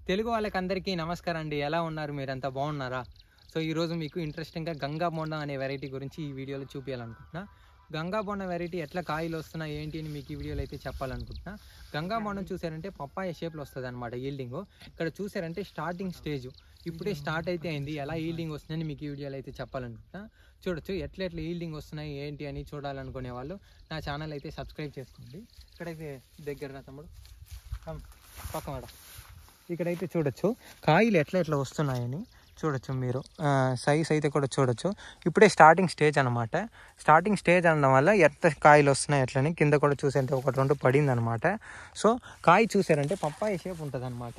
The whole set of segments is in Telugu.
తెలుగు వాళ్ళకి అందరికీ నమస్కారం అండి ఎలా ఉన్నారు మీరంతా బాగున్నారా సో ఈరోజు మీకు ఇంట్రెస్టింగ్గా గంగా బోండం అనే వెరైటీ గురించి ఈ వీడియోలో చూపించాలనుకుంటున్నా గంగా బోండం వెరైటీ ఎట్లా కాయలు వస్తున్నాయి ఏంటి అని మీకు ఈ వీడియోలో అయితే చెప్పాలనుకుంటున్నా గంగా బోండం చూసారంటే పప్పాయ షేప్లో వస్తుంది అనమాట ఈల్డింగ్ ఇక్కడ చూసారంటే స్టార్టింగ్ స్టేజ్ ఇప్పుడే స్టార్ట్ అయితే అయింది ఎలా ఈల్డింగ్ వస్తుందని మీకు ఈ వీడియోలో అయితే చెప్పాలనుకుంటున్నా చూడొచ్చు ఎట్లా ఎట్లా ఈల్డింగ్ వస్తున్నాయి ఏంటి అని చూడాలనుకునే వాళ్ళు నా ఛానల్ అయితే సబ్స్క్రైబ్ చేసుకోండి ఇక్కడైతే దగ్గర రా తమ్ముడు కమ్, పక్క మేడం ఇక్కడైతే చూడొచ్చు కాయలు ఎట్లా ఎట్లా వస్తున్నాయని చూడొచ్చు మీరు సైజ్ అయితే కూడా చూడొచ్చు ఇప్పుడే స్టార్టింగ్ స్టేజ్ అనమాట స్టార్టింగ్ స్టేజ్ అనడం వల్ల ఎట్లా కాయలు వస్తున్నాయి ఎట్లని కింద కూడా చూసేంటే ఒకటి రెండు పడింది అనమాట సో కాయ చూసారంటే పప్పాయ షేప్ ఉంటుంది అనమాట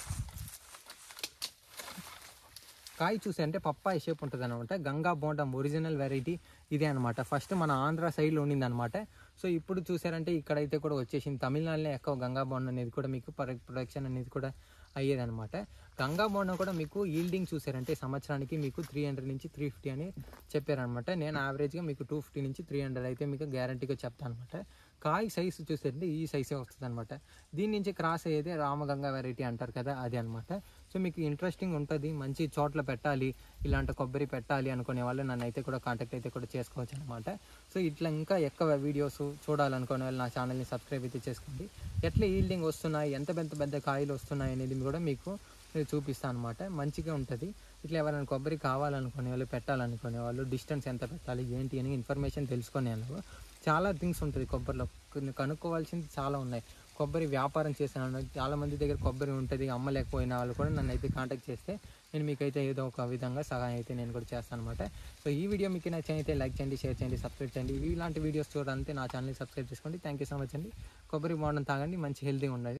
కాయ చూసారంటే పప్పాయ షేప్ ఉంటుంది అనమాట గంగా బోండం ఒరిజినల్ వెరైటీ ఇదే అనమాట ఫస్ట్ మన ఆంధ్ర సైడ్లో ఉండింది అనమాట సో ఇప్పుడు చూసారంటే ఇక్కడైతే కూడా వచ్చేసింది తమిళనాడులో ఎక్కువ గంగా బోండం అనేది కూడా మీకు ప్రొడక్షన్ అనేది కూడా అయ్యేదన్నమాట గంగా బోండం కూడా మీకు ఈల్డింగ్ చూసారంటే సంవత్సరానికి మీకు త్రీ హండ్రెడ్ నుంచి త్రీ ఫిఫ్టీ అని చెప్పారనమాట నేను యావరేజ్గా మీకు టూ ఫిఫ్టీ నుంచి త్రీ హండ్రెడ్ అయితే మీకు గ్యారంటీగా చెప్తాను అనమాట కాయ సైజు చూసారంటే ఈ సైజే వస్తుంది అనమాట దీని నుంచి క్రాస్ అయ్యేది రామగంగా వెరైటీ అంటారు కదా అది అనమాట సో మీకు ఇంట్రెస్టింగ్ ఉంటుంది మంచి చోట్ల పెట్టాలి ఇలాంటి కొబ్బరి పెట్టాలి అనుకునే వాళ్ళు నన్ను అయితే కూడా కాంటాక్ట్ అయితే కూడా చేసుకోవచ్చు అనమాట సో ఇట్లా ఇంకా ఎక్కువ వీడియోస్ చూడాలనుకునే వాళ్ళు నా ఛానల్ని సబ్స్క్రైబ్ అయితే చేసుకోండి ఎట్లా ఈల్డింగ్ వస్తున్నాయి ఎంత పెద్ద పెద్ద కాయలు వస్తున్నాయి అనేది కూడా మీకు నేను చూపిస్తాను అనమాట మంచిగా ఉంటుంది ఇట్లా ఎవరైనా కొబ్బరి కావాలనుకునే వాళ్ళు పెట్టాలనుకునే వాళ్ళు డిస్టెన్స్ ఎంత పెట్టాలి ఏంటి అని ఇన్ఫర్మేషన్ తెలుసుకునే వాళ్ళు చాలా థింగ్స్ ఉంటుంది కొబ్బరిలో కొన్ని కనుక్కోవాల్సింది చాలా ఉన్నాయి కొబ్బరి వ్యాపారం చేసిన వాళ్ళు, చాలా మంది దగ్గర కొబ్బరి ఉంటుంది అమ్మలేకపోయిన వాళ్ళు కూడా నన్ను అయితే కాంటాక్ట్ చేస్తే నేను మీకైతే ఏదో ఒక విధంగా సహాయం అయితే నేను కూడా చేస్తాను అనమాట సో ఈ వీడియో మీకు నచ్చినైతే లైక్ చేయండి షేర్ చేయండి సబ్స్క్రైబ్ చేయండి ఇలాంటి వీడియోస్ చూడాలంటే నా ఛానల్ని సబ్స్క్రైబ్ చేసుకోండి థ్యాంక్ యూ సో మచ్ అండి కొబ్బరి బాండం తాగండి మంచి హెల్తీగా ఉండండి